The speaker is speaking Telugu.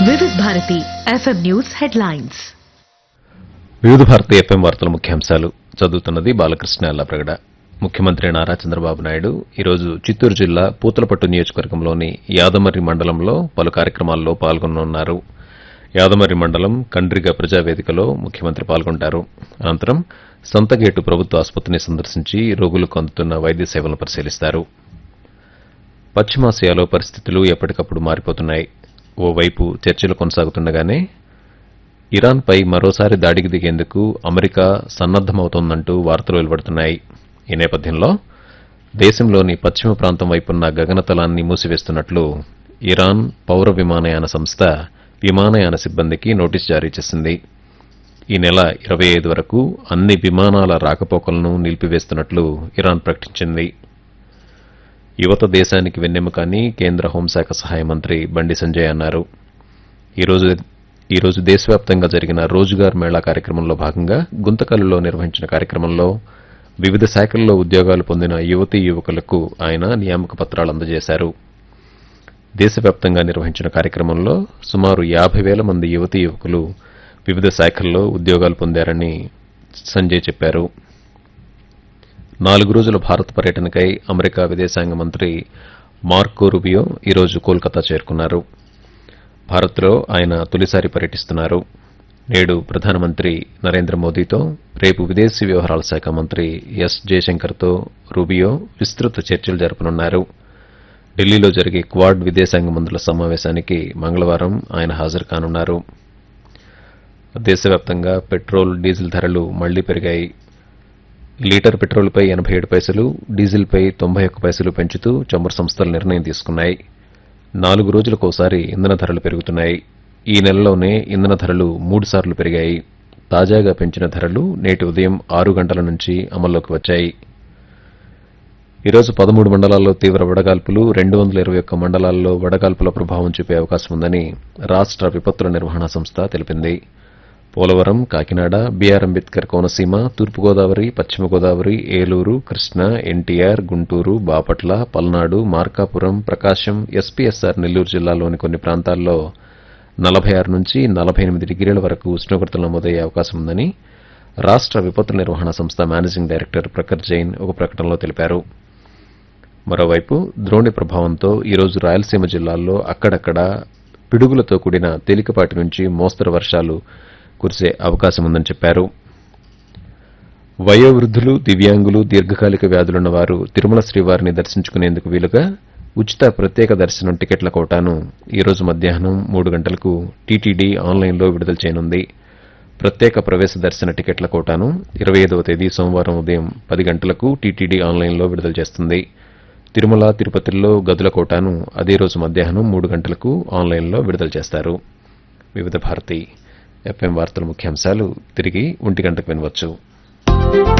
వివిధ భారతి ఎఫ్ఎం న్యూస్ హెడ్లైన్స్ వివిధ భారతి ఎఫ్ఎం వార్తల ముఖ్యాంశాలు చదువుతున్నది బాలకృష్ణ అల్లప్రగడ ముఖ్యమంత్రి నారా చంద్రబాబు నాయుడు ఈరోజు చిత్తూరు జిల్లా పూతలపట్టు నియోజకవర్గంలోని యాదమర్రి మండలంలో పలు కార్యక్రమాల్లో పాల్గొననున్నారు యాదమర్రి మండలం కండ్రిగ ప్రజావేదికలో ముఖ్యమంత్రి పాల్గొంటారు అనంతరం సంతగేటు ప్రభుత్వ ఆసుపత్రిని సందర్శించి రోగులకు అందుతున్న వైద్య సేవలను పరిశీలిస్తారు పశ్చిమాసియాలో పరిస్థితులు ఎప్పటికప్పుడు మారిపోతున్నాయి ఓవైపు చర్చలు కొనసాగుతుండగానే ఇరాన్పై మరోసారి దాడికి దిగేందుకు అమెరికా సన్నద్దమవుతోందంటూ వార్తలు వెలువడుతున్నాయి ఈ నేపథ్యంలో దేశంలోని పశ్చిమ ప్రాంతం వైపున్న గగనతలాన్ని మూసివేస్తున్నట్లు ఇరాన్ పౌర విమానయాన సంస్థ విమానయాన సిబ్బందికి నోటీస్ జారీ చేసింది ఈ నెల ఇరవై ఐదు వరకు అన్ని విమానాల రాకపోకలను నిలిపివేస్తున్నట్లు ఇరాన్ ప్రకటించింది యువత దేశానికి వెన్నెముకని కేంద్ర హోంశాఖ సహాయ మంత్రి బండి సంజయ్ అన్నారు ఈరోజు ఈరోజు దేశవ్యాప్తంగా జరిగిన రోజ్గార్ మేళా కార్యక్రమంలో భాగంగా గుంతకల్లులో నిర్వహించిన కార్యక్రమంలో వివిధ శాఖల్లో ఉద్యోగాలు పొందిన యువతీ యువకులకు ఆయన నియామక పత్రాలు అందజేశారు దేశవ్యాప్తంగా నిర్వహించిన కార్యక్రమంలో సుమారు యాభై వేల మంది యువతీ యువకులు వివిధ శాఖల్లో ఉద్యోగాలు పొందారని సంజయ్ చెప్పారు నాలుగు రోజుల భారత్ పర్యటనకై అమెరికా విదేశాంగ మంత్రి మార్కో రుబియో ఈరోజు కోల్కతా చేరుకున్నారు భారత్లో ఆయన తొలిసారి పర్యటిస్తున్నారు నేడు ప్రధానమంత్రి నరేంద్ర మోదీతో రేపు విదేశీ వ్యవహారాల శాఖ మంత్రి ఎస్ జయశంకర్తో రూబియో విస్తృత చర్చలు జరపనున్నారు ఢిల్లీలో జరిగే క్వాడ్ విదేశాంగ మంత్రుల సమావేశానికి మంగళవారం ఆయన హాజరు కానున్నారు దేశవ్యాప్తంగా పెట్రోల్ డీజిల్ ధరలు మళ్లీ పెరిగాయి లీటర్ పెట్రోల్పై ఎనభై ఏడు పైసలు డీజిల్పై తొంభై ఒక్క పైసలు పెంచుతూ చమురు సంస్థలు నిర్ణయం తీసుకున్నాయి నాలుగు రోజులకోసారి ఇంధన ధరలు పెరుగుతున్నాయి ఈ నెలలోనే ఇంధన ధరలు మూడు సార్లు పెరిగాయి తాజాగా పెంచిన ధరలు నేటి ఉదయం ఆరు గంటల నుంచి అమల్లోకి వచ్చాయి ఈరోజు పదమూడు మండలాల్లో తీవ్ర వడగాల్పులు రెండు వందల ఇరవై ఒక్క మండలాల్లో వడగాల్పుల ప్రభావం చూపే అవకాశం ఉందని రాష్ట విపత్తుల నిర్వహణ సంస్థ తెలిపింది పోలవరం కాకినాడ బీఆర్ అంబేద్కర్ కోనసీమ తూర్పుగోదావరి పశ్చిమ గోదావరి ఏలూరు కృష్ణా ఎన్టీఆర్ గుంటూరు బాపట్ల పల్నాడు మార్కాపురం ప్రకాశం ఎస్పీఎస్ఆర్ నెల్లూరు జిల్లాలోని కొన్ని ప్రాంతాల్లో నలభై ఆరు నుంచి నలభై ఎనిమిది డిగ్రీల వరకు ఉష్ణోగ్రతలు నమోదయ్యే అవకాశం ఉందని రాష్ట విపత్తుల నిర్వహణ సంస్థ మేనేజింగ్ డైరెక్టర్ ప్రఖర్ జైన్ ఒక ప్రకటనలో తెలిపారు మరోవైపు ద్రోణి ప్రభావంతో ఈరోజు రాయలసీమ జిల్లాల్లో అక్కడక్కడ పిడుగులతో కూడిన తేలికపాటి నుంచి మోస్తరు వర్షాలు కురిసే అవకాశం ఉందని చెప్పారు వయోవృద్ధులు దివ్యాంగులు దీర్ఘకాలిక వ్యాధులున్న వారు తిరుమల శ్రీవారిని దర్శించుకునేందుకు వీలుగా ఉచిత ప్రత్యేక దర్శనం టికెట్ల కోటాను ఈరోజు మధ్యాహ్నం మూడు గంటలకు టీటీడీ ఆన్లైన్లో విడుదల చేయనుంది ప్రత్యేక ప్రవేశ దర్శన టికెట్ల కోటాను ఇరవై ఐదవ తేదీ సోమవారం ఉదయం పది గంటలకు టీటీడీ ఆన్లైన్లో విడుదల చేస్తుంది తిరుమల తిరుపతిల్లో గదుల కోటాను అదే రోజు మధ్యాహ్నం మూడు గంటలకు ఆన్లైన్లో విడుదల చేస్తారు వివిధ భారతి ఎఫ్ఎం వార్తల ముఖ్యాంశాలు తిరిగి ఒంటి గంటకు వినవచ్చు